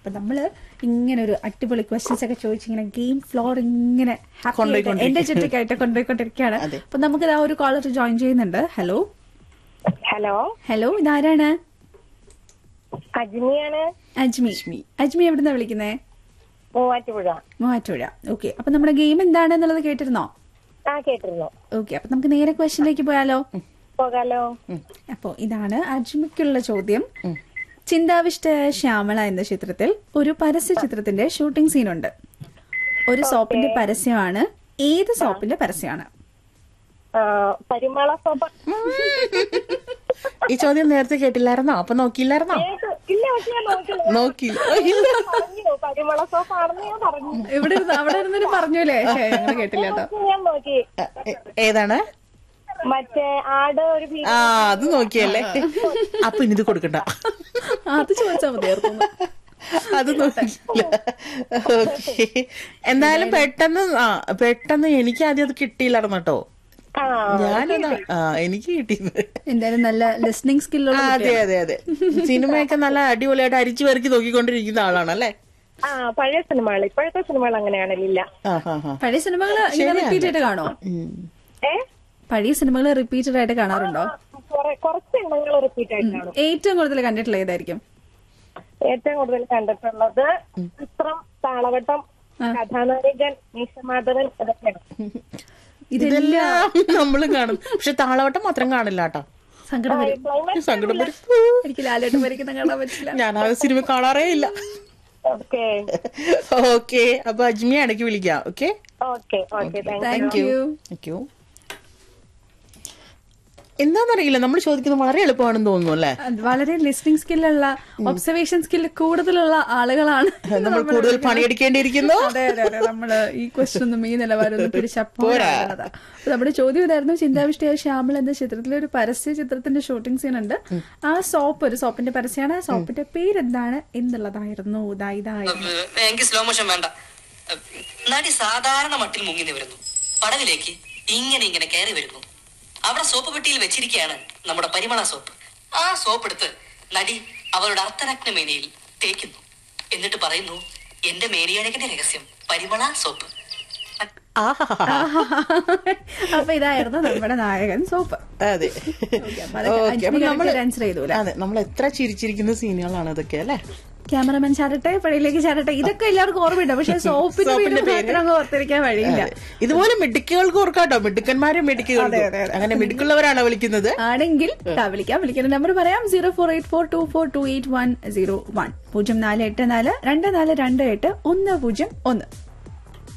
അപ്പൊ നമ്മള് ഇങ്ങനെ ഒരു അടിപൊളി ക്വസ്റ്റ്യൻസ് ഒക്കെ ചോദിച്ച് ഇങ്ങനെ ഗെയിം ഫ്ലോർ ഇങ്ങനെ happy ആയിട്ട് എന്റെ ചുറ്റക്കായിട്ട് കൊണ്ടുപോയിക്കൊണ്ടിരിക്കുകയാണ് അപ്പൊ നമുക്ക് ഇതാ ഒരു കോളർ ജോയിൻ ചെയ്യുന്നുണ്ട് ഹലോ ഹലോ ഹലോ ഇതാരാണ് അജ്മിയാണ് അജ്മി അജ്മി എവിടുന്നാ വിളിക്കുന്നേ മൂവാറ്റുപുഴ മൂവാറ്റുപുഴ ഓക്കെ അപ്പൊ നമ്മുടെ ഗെയിം എന്താണെന്നുള്ളത് കേട്ടിരുന്നോ ആ കേട്ടിരുന്നു ഓക്കെ അപ്പൊ നമുക്ക് നേരെ ക്വസ്റ്റ്യനിലേക്ക് പോയാലോ പോകാലോ അപ്പോ ഇതാണ് അജ്മിക്കുള്ള ചോദ്യം ചിന്താവിഷ്ടയായ ശ്യാമള എന്ന ചിത്രത്തിൽ ഒരു പരസ്യ ചിത്രത്തിന്റെ ഷൂട്ടിംഗ് സീനുണ്ട് ഒരു സോപ്പിന്റെ പരസ്യമാണ് ഏത് സോപ്പിന്റെ പരസ്യമാണ് ആ, പരിമള സോപ്പ ഈ ചോദ്യം നേരത്തെ കേട്ടില്ലായിരുന്നോ അപ്പൊ നോക്കിയില്ലായിരുന്നോ ഏത്? ഇല്ല പക്ഷെ ഞാൻ നോക്കില്ല നോക്കി പറഞ്ഞു പരിമള സോപ്പാണെന്ന് ഞാൻ പറഞ്ഞു ഇവിടെ ഇരുന്ന് അവിടെ ഇരുന്നിട്ട് പറഞ്ഞൂലേ ഞങ്ങൾ കേട്ടില്ല കേട്ടോ ഞാൻ നോക്കി എ- ഏതാണ് മറ്റേ ആട് ഒരു ഭീ- ആ അത് നോക്കിയല്ലേ അപ്പൊ ഇനി ഇത് കൊടുക്കണ്ട ആ, അത് ചോദിച്ചാൽ മതിയായിരുന്നു അത് നോക്കിയില്ല ഓക്കെ എന്തായാലും പെട്ടെന്ന് ആ പെട്ടെന്ന് എനിക്ക് ആദ്യം അത് കിട്ടിയില്ലായിരുന്നു കേട്ടോ ആ ഞാനതാ ആ എനിക്ക് കിട്ടിയത് എന്തായാലും നല്ല ലിസ്ണിംഗ് സ്കില്ലുള്ള ആ, അതെ അതെ അതെ സിനിമയൊക്കെ നല്ല അടിപൊളിയായിട്ട് അരിച്ചു പെറുക്കി നോക്കിക്കൊണ്ടിരിക്കുന്ന ആളാണ് അല്ലേ ആ പഴയ സിനിമകൾ ഇപ്പോഴത്തെ സിനിമകൾ അങ്ങനെയാണല്ലോ ആ ഹാ ഹാ പഴയ സിനിമകൾ ഇങ്ങനെ റിപ്പീറ്റ് ആയിട്ട് കാണോ ഏ പഴയ സിനിമകൾ റിപ്പീറ്റഡ് ആയിട്ട് കാണാറുണ്ടോ കുറെ- കുറച്ച് എണ്ണങ്ങൾ റിപ്പീറ്റ് ആയിട്ട് കാണും ഏറ്റവും കൂടുതൽ കണ്ടിട്ടുള്ള ഏതായിരിക്കും ഏറ്റവും കൂടുതൽ കണ്ടിട്ടുള്ളത് ചിത്രം താളവട്ടം കഥാനായകൻ മീശമാധവൻ ഇതൊക്കെയാണ് ഇതെല്ലാം നമ്മളും കാണും പക്ഷെ താളവട്ടം മാത്രം കാണില്ല കേട്ടോ സങ്കടം വരും ക്ലൈമാക്സ് സങ്കടം വരും എനിക്ക് ലാലേട്ട് മരിക്കുന്ന കാണാൻ പറ്റില്ല ഞാൻ ആ സിനിമ കാണാറേ ഇല്ല ഓക്കെ ഓക്കെ അപ്പൊ അജ്മി ഇടയ്ക്ക് വിളിക്കാം okay okay okay thank thank you thank you എന്താന്നറിയില്ല നമ്മൾ ചോദിക്കുന്നത് വളരെ എളുപ്പമാണെന്ന് തോന്നുന്നു അല്ലേ അത് വളരെ ലിസ്ണിംഗ് സ്കില്ലുള്ള ഒബ്സർവേഷൻ സ്കില്ല് കൂടുതലുള്ള ആളുകളാണ് നമ്മൾ കൂടുതൽ പണിയെടുക്കേണ്ടിയിരിക്കുന്നു അതെ അതെ അതെ നമ്മള് ഈ ക്വസ്റ്റ്യൻ ഒന്നും ഈ നിലവാരം ഒന്നും പിടിച്ചപ്പോ നമ്മുടെ ചോദ്യം ഇതായിരുന്നു ചിന്താവിഷ്ടയായ ശ്യാമൾ എന്ന ചിത്രത്തിലെ ഒരു പരസ്യ ചിത്രത്തിന്റെ ഷൂട്ടിംഗ് സീൻ ഉണ്ട് ആ സോപ്പ് ഒരു സോപ്പിന്റെ പരസ്യമാണ് ആ സോപ്പിന്റെ പേരെന്താണ് എന്നുള്ളതായിരുന്നു ഇതാ ഇതായിരുന്നു എനിക്ക് സ്ലോ മോഷൻ വേണ്ട നടി സാധാരണ മട്ടിൽ മുങ്ങി നിവരുന്നു പടവിലേക്ക് ഇങ്ങനെ ഇങ്ങനെ കയറി വരുന്നു അവിടെ സോപ്പ് പെട്ടിയിൽ വെച്ചിരിക്കുകയാണ് നമ്മുടെ പരിമള സോപ്പ് ആ സോപ്പ് എടുത്ത് നടി അവളുടെ അർത്ഥനഗ്ന മേനയിൽ തേക്കുന്നു എന്നിട്ട് പറയുന്നു എന്റെ മേരിയഴകിന്റെ രഹസ്യം പരിമള സോപ്പ് ആഹാ അപ്പൊ ഇതായിരുന്നു നമ്മുടെ നായകൻ സോപ്പ് അതെ അപ്പൊ അതൊക്കെ ഓക്കെ അപ്പൊ അജ്മി നമ്മൾ correct answer ചെയ്തൂലെ? അതെ നമ്മൾ എത്ര ചിരിച്ചിരിക്കുന്ന സീനുകളാണ് ഇതൊക്കെ അല്ലേ ക്യാമറമാൻ ചാരട്ടെ പഴയിലേക്ക് ചാരട്ടെ ഇതൊക്കെ എല്ലാവർക്കും ഓർമ്മയുണ്ട് പക്ഷെ സോപ്പിന്റെ സോപ്പിന്റെ പേര് പേര്. മാത്രം അങ്ങ് ഓർത്തിരിക്കാൻ വഴിയില്ല അതെ. ഇതുപോലെ മിടുക്കുകൾക്ക് ഓർക്കാട്ടോ മിടുക്കന്മാരും മിടുക്കുകൾക്ക് അങ്ങനെ മിടുക്കുള്ളവരാണോ വിളിക്കുന്നത് ആണെങ്കിൽ ദാ വിളിക്കാം വിളിക്കുന്ന നമ്പർ പറയാം zero four eight four two four two eight one zero one പൂജ്യം നാല് എട്ട് നാല് രണ്ട് നാല് രണ്ട് എട്ട് ഒന്ന് പൂജ്യം ഒന്ന്